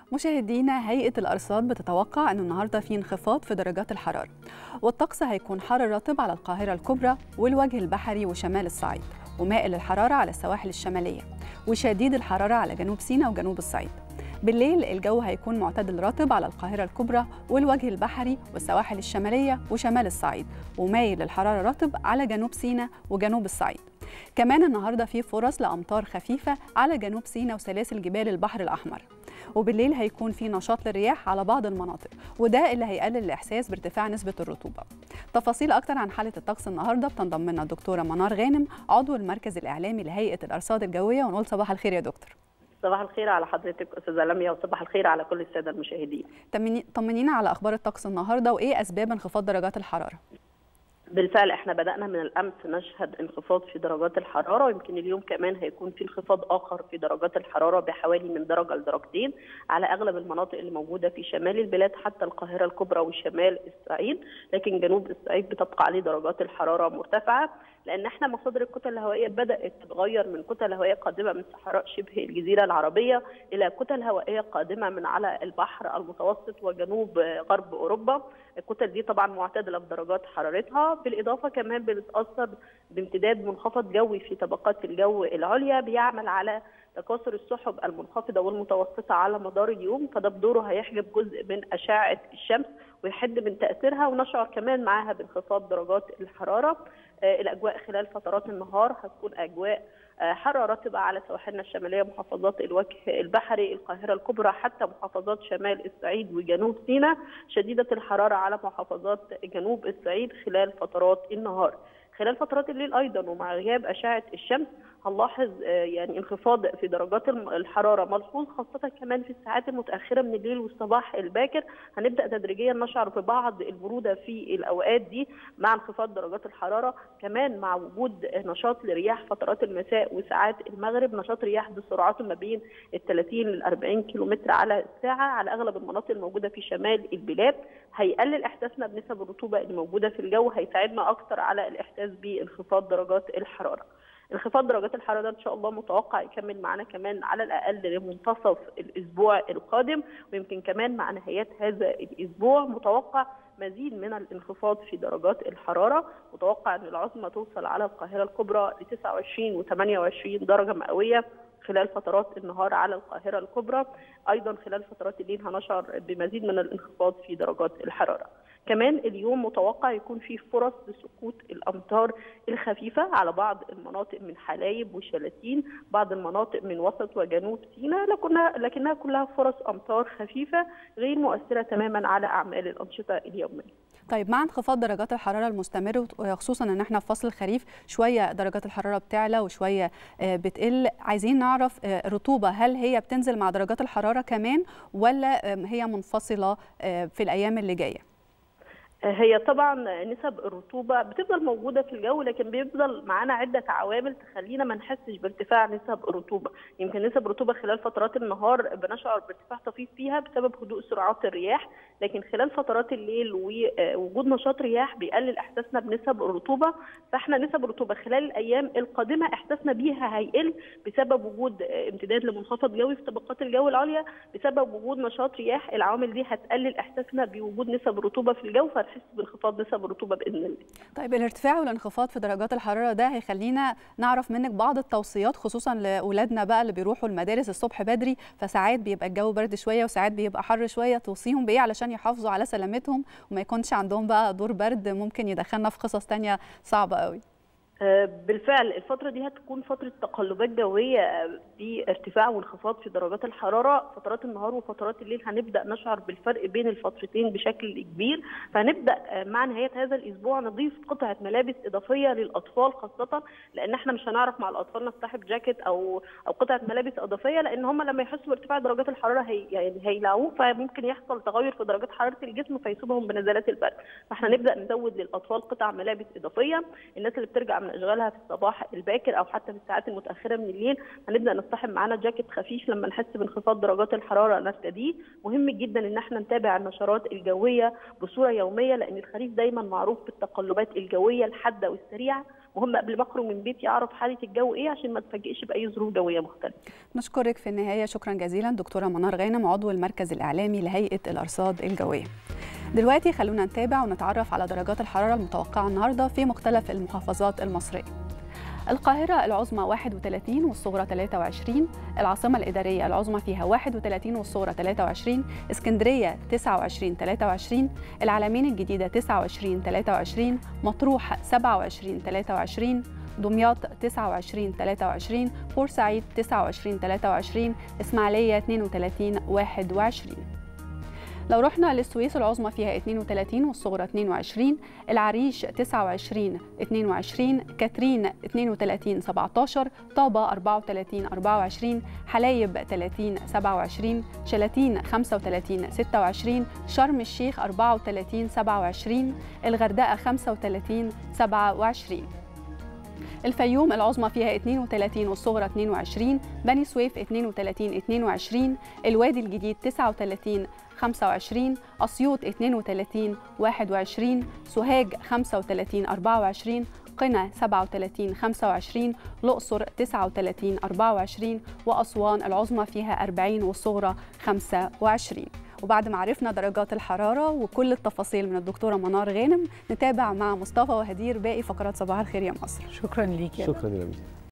مشاهدينا هيئة الأرصاد بتتوقع أن النهاردة في انخفاض في درجات الحرارة والطقس هيكون حر رطب على القاهرة الكبرى والوجه البحري وشمال الصعيد ومائل الحرارة على السواحل الشمالية وشديد الحرارة على جنوب سيناء وجنوب الصعيد بالليل الجو هيكون معتدل رطب على القاهرة الكبرى والوجه البحري والسواحل الشمالية وشمال الصعيد ومايل الحرارة رطب على جنوب سيناء وجنوب الصعيد كمان النهارده في فرص لامطار خفيفه على جنوب سيناء وسلاسل جبال البحر الاحمر وبالليل هيكون في نشاط للرياح على بعض المناطق وده اللي هيقلل الاحساس بارتفاع نسبه الرطوبه تفاصيل اكتر عن حاله الطقس النهارده بتنضم لنا الدكتوره منار غانم عضو المركز الاعلامي لهيئه الارصاد الجويه ونقول صباح الخير يا دكتور صباح الخير على حضرتك استاذه لميا وصباح الخير على كل الساده المشاهدين طمنينا على اخبار الطقس النهارده وايه اسباب انخفاض درجات الحراره بالفعل احنا بدأنا من الأمس نشهد انخفاض في درجات الحرارة ويمكن اليوم كمان هيكون في انخفاض آخر في درجات الحرارة بحوالي من درجة لدرجتين على أغلب المناطق اللي موجودة في شمال البلاد حتى القاهرة الكبرى وشمال الصعيد لكن جنوب الصعيد بتبقى عليه درجات الحرارة مرتفعة لأن احنا مصادر الكتل الهوائية بدأت تتغير من كتل هوائية قادمة من صحراء شبه الجزيرة العربية إلى كتل هوائية قادمة من على البحر المتوسط وجنوب غرب أوروبا الكتل دي طبعا معتدلة في درجات حرارتها بالإضافة كمان بتتأثر بامتداد منخفض جوي في طبقات الجو العليا بيعمل على تكاثر السحب المنخفضة والمتوسطة على مدار اليوم فده بدوره هيحجب جزء من أشعة الشمس ويحد من تأثيرها ونشعر كمان معاها بانخفاض درجات الحرارة الأجواء خلال فترات النهار هتكون أجواء حرارة رطبة على سواحلنا الشمالية محافظات الوجه البحري القاهرة الكبرى حتى محافظات شمال الصعيد وجنوب سيناء شديدة الحرارة على محافظات جنوب الصعيد خلال فترات النهار خلال فترات الليل ايضا ومع غياب اشعه الشمس هنلاحظ يعني انخفاض في درجات الحراره ملحوظ خاصه كمان في الساعات المتاخره من الليل والصباح الباكر هنبدا تدريجيا نشعر ببعض البروده في الاوقات دي مع انخفاض درجات الحراره كمان مع وجود نشاط لرياح فترات المساء وساعات المغرب نشاط رياح بسرعات ما بين ال 30 لل 40 كيلومتر على الساعه على اغلب المناطق الموجوده في شمال البلاد هيقلل احساسنا بنسب الرطوبه اللي موجوده في الجو هيساعدنا اكتر على الاحساس بانخفاض درجات الحراره. انخفاض درجات الحراره ده ان شاء الله متوقع يكمل معانا كمان على الاقل لمنتصف الاسبوع القادم ويمكن كمان مع نهايات هذا الاسبوع متوقع مزيد من الانخفاض في درجات الحراره متوقع ان العظمى توصل على القاهره الكبرى ل 29 و28 درجه مئويه خلال فترات النهار على القاهرة الكبرى أيضا خلال فترات الليل هنشعر بمزيد من الانخفاض في درجات الحرارة كمان اليوم متوقع يكون فيه فرص لسقوط الأمطار الخفيفة على بعض المناطق من حلايب وشلاتين بعض المناطق من وسط وجنوب سيناء لكنها, لكنها كلها فرص أمطار خفيفة غير مؤثرة تماما على أعمال الأنشطة اليومية طيب مع انخفاض درجات الحراره المستمر وخصوصا ان احنا في فصل الخريف شويه درجات الحراره بتعلى وشويه بتقل عايزين نعرف الرطوبه هل هي بتنزل مع درجات الحراره كمان ولا هي منفصله في الايام اللي جايه هي طبعا نسب الرطوبه بتفضل موجوده في الجو لكن بيفضل معانا عده عوامل تخلينا ما نحسش بارتفاع نسب الرطوبه يمكن نسب الرطوبه خلال فترات النهار بنشعر بارتفاع طفيف فيها بسبب هدوء سرعات الرياح لكن خلال فترات الليل ووجود نشاط رياح بيقلل احساسنا بنسب الرطوبه فاحنا نسب الرطوبه خلال الايام القادمه احساسنا بيها هيقل بسبب وجود امتداد لمنخفض جوي في طبقات الجو العليا بسبب وجود نشاط رياح العوامل دي هتقلل احساسنا بوجود نسب الرطوبه في الجو فنحس بانخفاض نسب الرطوبه باذن الله. طيب الارتفاع والانخفاض في درجات الحراره ده هيخلينا نعرف منك بعض التوصيات خصوصا لاولادنا بقى اللي بيروحوا المدارس الصبح بدري فساعات بيبقى الجو برد شويه وساعات بيبقى حر شويه توصيهم بايه علشان يحافظوا على سلامتهم وما يكونش عندهم بقى دور برد ممكن يدخلنا في قصص ثانيه صعبه قوي. بالفعل الفترة دي هتكون فترة تقلبات جوية بارتفاع وانخفاض في درجات الحرارة فترات النهار وفترات الليل هنبدأ نشعر بالفرق بين الفترتين بشكل كبير فهنبدأ مع نهاية هذا الأسبوع نضيف قطعة ملابس إضافية للأطفال خاصة لأن احنا مش هنعرف مع الأطفال نصطحب جاكيت أو أو قطعة ملابس إضافية لأن هم لما يحسوا بارتفاع درجات الحرارة هي يعني هيلاقوه فممكن يحصل تغير في درجات حرارة الجسم فيصيبهم بنزلات البرد فاحنا نبدأ نزود للأطفال قطع ملابس إضافية الناس اللي بترجع من اشغالها في الصباح الباكر او حتى في الساعات المتاخره من الليل هنبدا نصطحب معانا جاكيت خفيف لما نحس بانخفاض درجات الحراره نرتديه مهم جدا ان احنا نتابع النشرات الجويه بصوره يوميه لان الخريف دايما معروف بالتقلبات الجويه الحاده والسريعه مهم قبل ما اخرج من بيتي اعرف حاله الجو ايه عشان ما اتفاجئش باي ظروف جويه مختلفه نشكرك في النهايه شكرا جزيلا دكتوره منار غانم عضو المركز الاعلامي لهيئه الارصاد الجويه دلوقتي خلونا نتابع ونتعرف على درجات الحراره المتوقعه النهارده في مختلف المحافظات المصريه القاهرة العظمى 31 والصغرى 23 العاصمة الإدارية العظمى فيها 31 والصغرى 23 اسكندرية 29 23 العلمين الجديدة 29 23 مطروح 27 23 دمياط 29 23 بورسعيد 29 23 إسماعيلية 32 21 لو رحنا للسويس العظمى فيها 32 والصغرى 22 العريش 29 22 كاترين 32 17 طابة 34 24 حلايب 30 27 شلاتين 35 26 شرم الشيخ 34 27 الغردقة 35 27 الفيوم العظمى فيها 32 والصغرى 22 بني سويف 32 22 الوادي الجديد 39 25 أسيوط 32 21 سوهاج 35 24 قنا 37 25 الأقصر 39 24 وأسوان العظمى فيها 40 والصغرى 25 وبعد ما عرفنا درجات الحرارة وكل التفاصيل من الدكتورة منار غانم نتابع مع مصطفى وهدير باقي فقرات صباح الخير يا مصر شكرا ليك شكرا يا